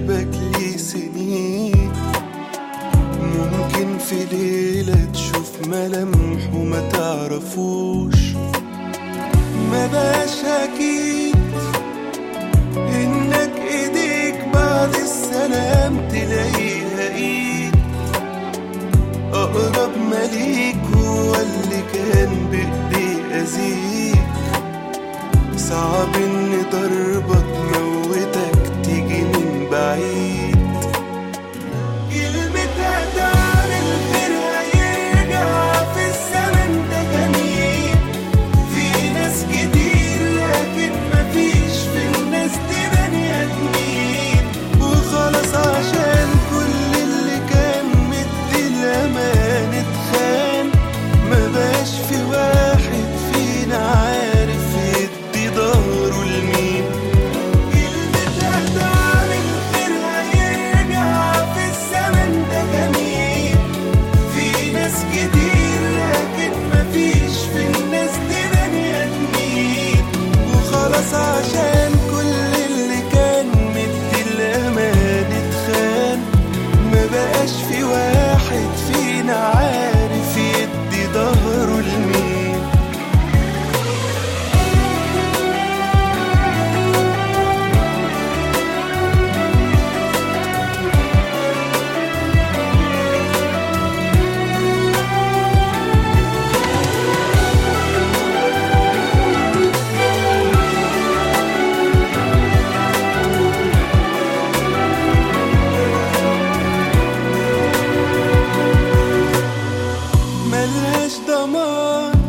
قلبك ليه سنين ممكن في ليلة تشوف ملامحه ما تعرفوش ما بقاش أكيد إنك إيديك بعد السلام تلاقيها إيد أقرب مليك هو اللي كان بإيديه أذيك صعب إن ضربة تموتك تيجي من بعيد كلمة هتعمل خير هيرجع في الزمن ده جميل في ناس كتير لكن مفيش في الناس دي بني ادمين وخلاص عشان كل اللي كان مدي الامان اتخان ما بقاش في واحد فينا عارف يدي ظهره لمين كلمة هتعمل خير هيرجع في الزمن ده جميل في ناس كتير لكن مفيش في الناس دي بني ادمين وخلاص عشان كل اللي كان مدي الامان اتخان ما بقاش في واحد فينا عارف يدي ظهره لمين ملهاش ضمان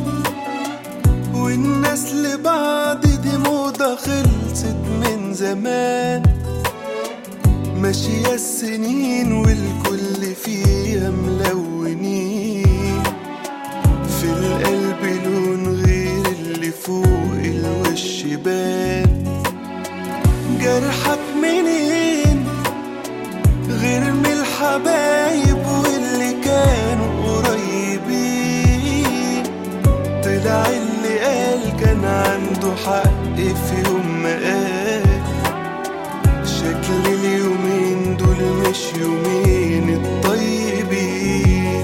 والناس لبعض دي موضة خلصت من زمان ماشية السنين والكل فيها ملونين في القلب لون غير اللي فوق الوش بان جرحك منين غير من الحبايب واللي كانوا قريبين طلع اللي قال كان عنده حق في يوم ما قال شكل اليومين دول مش يومين الطيبين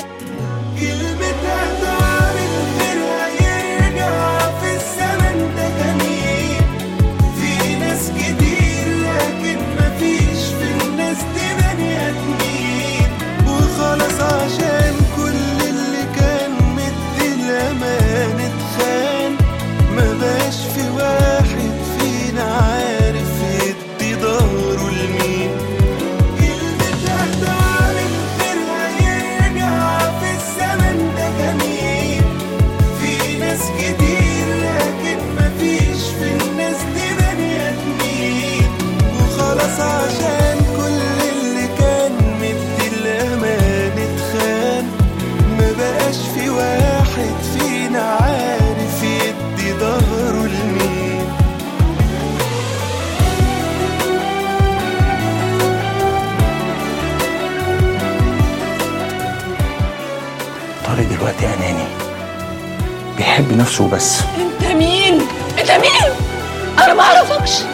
كلمة هتعمل خير هيرجع في الزمن ده جميل في ناس كتير لكن مفيش في الناس دي بني ادمين وخلاص عشان كل اللي كان مدي الامان اتخان ما بقاش في واحد فينا عارف يدي ظهره لمين كلمة هتعمل خير هيرجع في الزمن ده جميل في ناس كتير لكن مفيش في الناس دي بني ادمين وخلاص عشان كل اللي كان مدي الامان اتخان ما بقاش في واحد فينا عارف يدي ظهره لمين طارق دلوقتي اناني بيحب نفسه بس انت مين انت مين انا ما اعرفكش